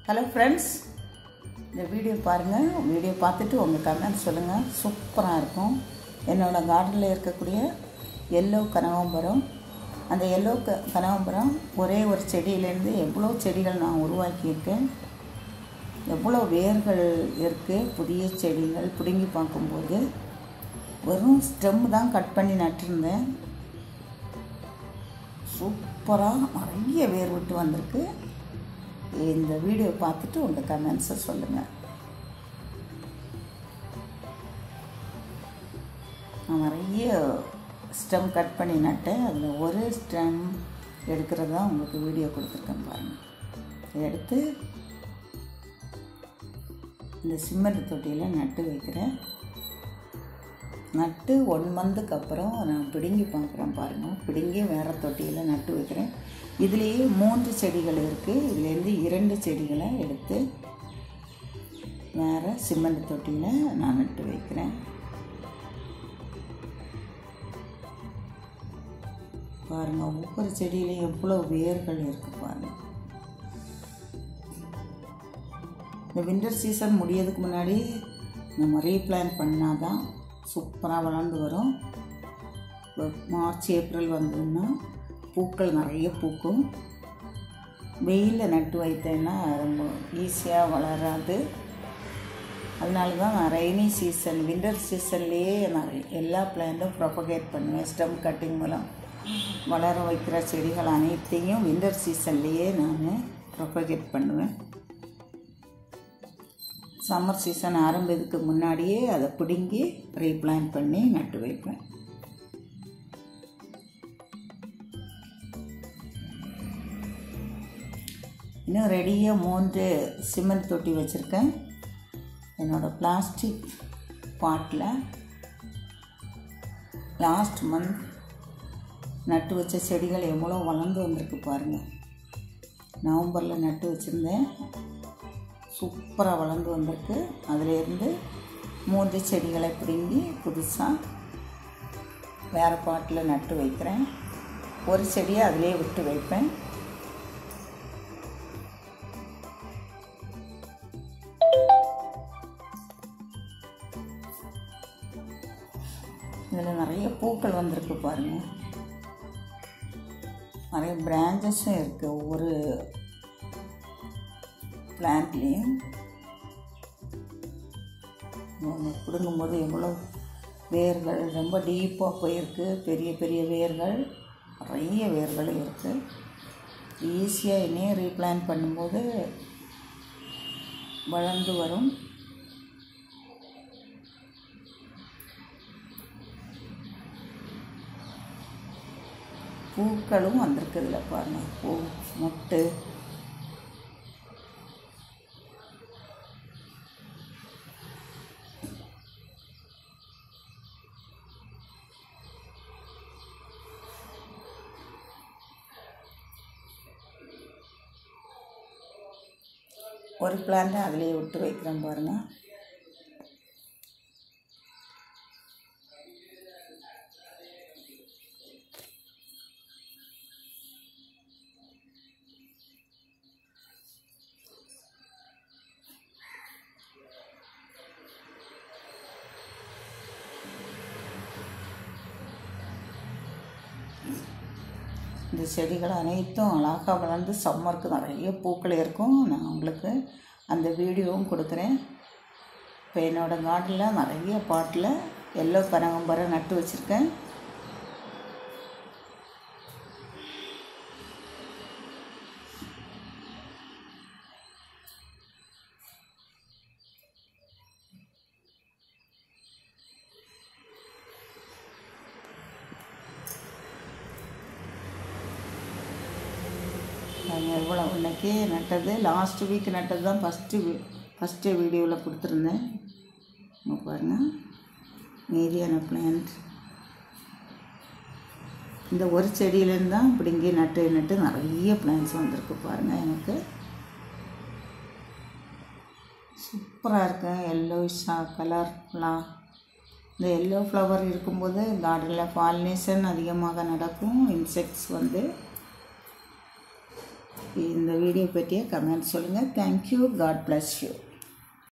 hello friends இந்த video பாருங்கள் video பார்த்துட்டு உங்கள் கமெண்ட் சொல்லுங்கள் சூப்பராக இருக்கும் என்னோடய கார்டனில் இருக்கக்கூடிய எல்லோ கனகாம்பரம் அந்த எல்லோ க கனகாம்பரம் ஒரே ஒரு செடியிலேருந்து எவ்வளோ செடிகள் நான் உருவாக்கியிருக்கேன் எவ்வளோ வேர்கள் இருக்குது புதிய செடிகள் பிடுங்கி பார்க்கும்போது வெறும் ஸ்டெம் தான் கட் பண்ணி நட்டிருந்தேன் சூப்பராக நிறைய வேர் விட்டு வந்திருக்கு இந்த வீடியோ பார்த்துட்டு உங்கள் கமெண்ட்ஸை சொல்லுங்கள் நான் நிறைய ஸ்டெம் கட் பண்ணி நட்டேன் அதில் ஒரு ஸ்டெம் எடுக்கிறது தான் உங்களுக்கு வீடியோ கொடுத்துருக்கேன் பாருங்கள் எடுத்து இந்த சிமெண்ட் தொட்டியில் நட்டு வைக்கிறேன் நட்டு ஒன் மந்த்துக்கு அப்புறம் நான் பிடுங்கி பார்க்குறேன் பாருங்கள் பிடுங்கி வேறு தொட்டியில் நட்டு வைக்கிறேன் இதுலேயே மூன்று செடிகள் இருக்குது இதுலேருந்து இரண்டு செடிகளை எடுத்து வேறு சிமெண்ட் தொட்டியில் நான் நட்டு வைக்கிறேன் பாருங்கள் ஒவ்வொரு செடியிலையும் எவ்வளோ வேர்கள் இருக்குது பாருங்கள் இந்த வின்டர் சீசன் முடியறதுக்கு முன்னாடி நம்ம ரீப்ளான் பண்ணால் தான் சூப்பராக வளர்ந்து வரும் இப்போ மார்ச் ஏப்ரல் வந்ததுன்னா பூக்கள் நிறைய பூக்கும் வெயிலில் நட்டு வைத்தேன்னா ரொம்ப ஈஸியாக வளராது அதனால தான் நான் ரெய்னி சீசன் வின்டர் சீசன்லேயே நான் எல்லா பிளான்ட்டும் ப்ரொபகேட் பண்ணுவேன் ஸ்டெம் கட்டிங் மூலம் வளர வைக்கிற செடிகள் அனைத்தையும் வின்டர் சீசன்லேயே நான் ப்ரொபகேட் பண்ணுவேன் சம்மர் சீசன் ஆரம்பிக்கிறதுக்கு முன்னாடியே அதை பிடுங்கி ரீப்ளான் பண்ணி நட்டு வைப்பேன் இன்னும் ரெடியாக மூன்று சிமெண்ட் தொட்டி வச்சுருக்கேன் என்னோடய பிளாஸ்டிக் பாட்டில் லாஸ்ட் மந்த் நட்டு வச்ச செடிகள் எவ்வளோ வளர்ந்து வந்திருக்கு பாருங்கள் நவம்பரில் நட்டு வச்சுருந்தேன் சூப்பராக வளர்ந்து வந்திருக்கு அதிலேருந்து மூன்று செடிகளை பிடுங்கி புதுசாக வேறு பாட்டில் நட்டு வைக்கிறேன் ஒரு செடியை அதிலே விட்டு வைப்பேன் இதில் நிறைய பூக்கள் வந்திருக்கு பாருங்கள் நிறைய பிரான்ச்சஸும் இருக்குது ஒவ்வொரு பிளான்ட்லேயும் பிடுங்கும்போது எவ்வளோ வேர்கள் ரொம்ப டீப்பாக போயிருக்கு பெரிய பெரிய வேர்கள் நிறைய வேர்கள் இருக்குது ஈஸியாக இன்னும் ரீப்ளான் பண்ணும்போது வளர்ந்து வரும் பூக்களும் வந்திருக்கு இதில் பாருங்கள் பூ மொட்டு ஒரு பிளான்ட்டை அதிலேயே விட்டு வைக்கிறேன் பாருங்கள் இந்த செடிகள் அனைத்தும் அழகாக வளர்ந்து சம்மருக்கு நிறைய பூக்கள் இருக்கும் நான் உங்களுக்கு அந்த வீடியோவும் கொடுக்குறேன் இப்போ என்னோடய கார்டனில் நிறைய பாட்டில் எல்லோ கனகாம்பரம் நட்டு வச்சுருக்கேன் நாங்கள் எவ்வளோ இன்னைக்கு நட்டது லாஸ்ட் வீக் நட்டது தான் ஃபஸ்ட்டு ஃபஸ்ட்டு வீடியோவில் கொடுத்துருந்தேன் இங்க பாருங்கள் மீதியான பிளான்ட் இந்த ஒரு செடியிலேருந்து தான் இப்படிங்க நட்டு நட்டு நிறைய பிளான்ட்ஸ் வந்திருக்கு பாருங்கள் எனக்கு சூப்பராக இருக்கு எல்லோஷா கலர்ஃபுல்லாக இந்த எல்லோ ஃப்ளவர் இருக்கும்போது கார்டனில் பாலினேஷன் அதிகமாக நடக்கும் இன்செக்ட்ஸ் வந்து இந்த வீடியோ பற்றிய கமெண்ட் சொல்லுங்கள் தேங்க்யூ காட் bless யூ